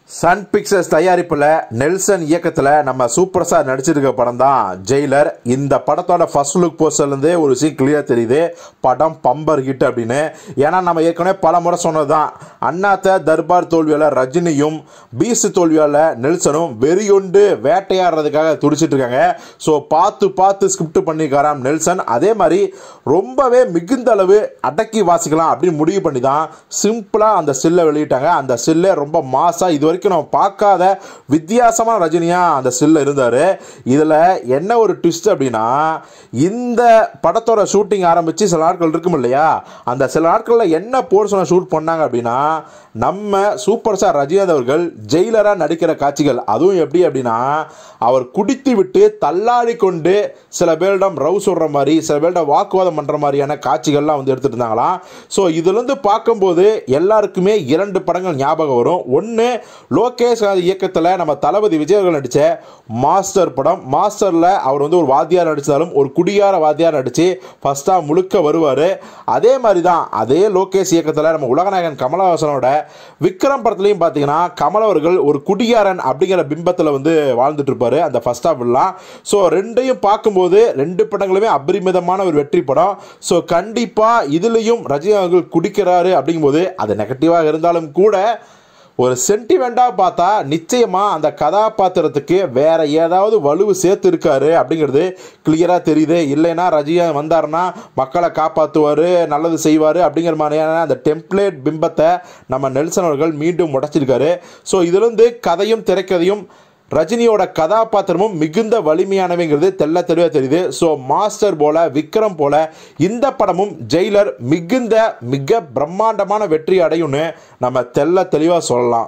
Sun pictures தயாரிப்பில் Nelson இயக்கத்தில் நம்ம சூப்பர் ஸ்டார் நடிச்சிருக்க படம் தான் ஜெயிலர் இந்த படத்தோட ஃபர்ஸ்ட் லுக் போஸ்டர்லேருந்தே ஒரு சீன் கிளியர் தெரியுது படம் பம்பர் ஹிட் அப்படின்னு ஏன்னா நம்ம ஏற்கனவே பல முறை சொன்னது தான் அண்ணாத்த தர்பார் தோல்வியால் ரஜினியும் பீஸ் தோல்வியால் நெல்சனும் வெறியுண்டு வேட்டையாடுறதுக்காக துடிச்சிட்டு இருக்காங்க ஸோ பார்த்து பார்த்து ஸ்கிரிப்ட் பண்ணிக்காராம் நெல்சன் அதே மாதிரி ரொம்பவே மிகுந்த அளவு அடக்கி வாசிக்கலாம் அப்படின்னு முடிவு பண்ணி தான் சிம்பிளாக அந்த ஸ்டில்லை வெளியிட்டாங்க அந்த ஸ்டில்லே ரொம்ப மாசாக இது வரைக்கும் நம்ம பார்க்காத வித்தியாசமான ரஜினியாக அந்த ஸ்டில்ல இருந்தார் இதில் என்ன ஒரு ட்விஸ்ட் அப்படின்னா இந்த படத்தோட ஷூட்டிங் ஆரம்பித்து சில நாட்கள் இருக்கும் இல்லையா அந்த சில நாட்களில் என்ன போர்ஷனை ஷூட் பண்ணாங்க அப்படின்னா நம்ம சூப்பர் ஸ்டார் ரஜினிகாந்த் அவர்கள் ஜெயிலராக நடிக்கிற காட்சிகள் அதுவும் எப்படி அப்படின்னா அவர் குடித்து விட்டு தள்ளாடி கொண்டு சில பேரிடம் ரவு சொல்கிற மாதிரி சில பேரிடம் வாக்குவாதம் பண்ணுற மாதிரியான காட்சிகள்லாம் வந்து எடுத்துகிட்டு இருந்தாங்களாம் ஸோ இதுலேருந்து பார்க்கும்போது எல்லாருக்குமே இரண்டு படங்கள் ஞாபகம் வரும் ஒன்று லோகேஷ் இயக்கத்தில் நம்ம தளபதி விஜய் அவர்கள் நடித்த மாஸ்டர் படம் மாஸ்டரில் அவர் வந்து ஒரு வாத்தியார் நடித்தாலும் ஒரு குடியார வாத்தியார் நடித்து ஃபஸ்ட்டாக முழுக்க வருவார் அதே மாதிரி தான் அதே லோகேஷ் இயக்கத்தில் நம்ம உலகநாயகன் கமலஹாசனோட விக்ரம் படத்துலையும் பார்த்தீங்கன்னா கமல் அவர்கள் ஒரு குடியாரன் அப்படிங்கிற பிம்பத்தில் வந்து வாழ்ந்துட்டு இருப்பாரு அந்த ஃபர்ஸ்ட் ஹாஃப்லாம் ஸோ ரெண்டையும் பார்க்கும்போது ரெண்டு படங்களுமே அபரிமிதமான ஒரு வெற்றி படம் ஸோ கண்டிப்பாக இதுலேயும் ரஜினி அவர்கள் குடிக்கிறாரு அப்படிங்கும்போது அது நெகட்டிவாக இருந்தாலும் கூட ஒரு சென்டிமெண்ட்டாக பார்த்தா நிச்சயமாக அந்த கதாபாத்திரத்துக்கு வேற ஏதாவது வலுவு சேர்த்து இருக்காரு அப்படிங்கிறது கிளியராக தெரியுது இல்லைன்னா ரஜியா வந்தாருன்னா மக்களை காப்பாற்றுவார் நல்லது செய்வார் அப்படிங்கிற மாதிரியான அந்த டெம்ப்ளேட் பிம்பத்தை நம்ம நெல்சன் அவர்கள் மீண்டும் உடைச்சிருக்காரு ஸோ இதுலேருந்து கதையும் திரைக்கதையும் ரஜினியோட கதாபாத்திரமும் மிகுந்த வலிமையானவைங்கிறது தெல்ல தெளிவாக தெரியுது ஸோ மாஸ்டர் போல விக்ரம் போல இந்த படமும் ஜெயிலர் மிகுந்த மிக பிரம்மாண்டமான வெற்றி அடையும்னு நம்ம தெல்ல தெளிவாக சொல்லலாம்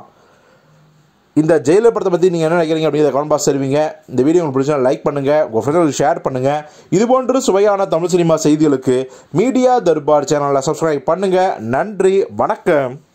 இந்த ஜெயிலர் படத்தை பற்றி நீங்கள் என்ன நினைக்கிறீங்க அப்படிங்கிறத கமெண்ட் பாக்ஸ் தெரிவிங்க இந்த வீடியோ உங்களுக்கு பிடிச்சா லைக் பண்ணுங்கள் உங்கள் ஃப்ரெண்ட்களுக்கு ஷேர் பண்ணுங்கள் இது போன்று சுவையான தமிழ் சினிமா செய்திகளுக்கு மீடியா தர்பார் சேனலை சப்ஸ்கிரைப் பண்ணுங்கள் நன்றி வணக்கம்